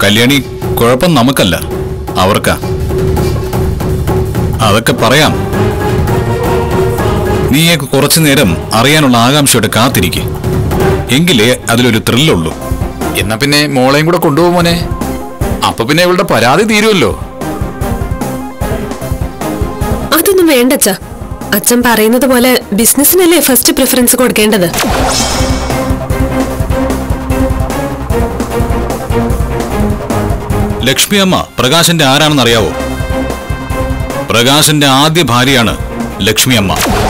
കല്യാണി കുഴപ്പം നമുക്കല്ല അവർക്കാ അതൊക്കെ പറയാം നീയൊക്കെ കുറച്ചു നേരം അറിയാനുള്ള ആകാംക്ഷയോടെ കാത്തിരിക്കെ എങ്കിലേ അതിലൊരു ത്രില്ലുള്ളൂ എന്നാ പിന്നെ മോളെയും കൂടെ കൊണ്ടുപോകും മോനെ അപ്പൊ പിന്നെ ഇവളുടെ പരാതി തീരുമല്ലോ അതൊന്നും വേണ്ട അച്ഛ അച്ഛൻ പറയുന്നത് പോലെ ബിസിനസ്സിനല്ലേ ഫസ്റ്റ് പ്രിഫറൻസ് കൊടുക്കേണ്ടത് ലക്ഷ്മി അമ്മ പ്രകാശന്റെ ആരാണെന്ന് അറിയാവോ പ്രകാശന്റെ ആദ്യ ഭാര്യയാണ് ലക്ഷ്മി അമ്മ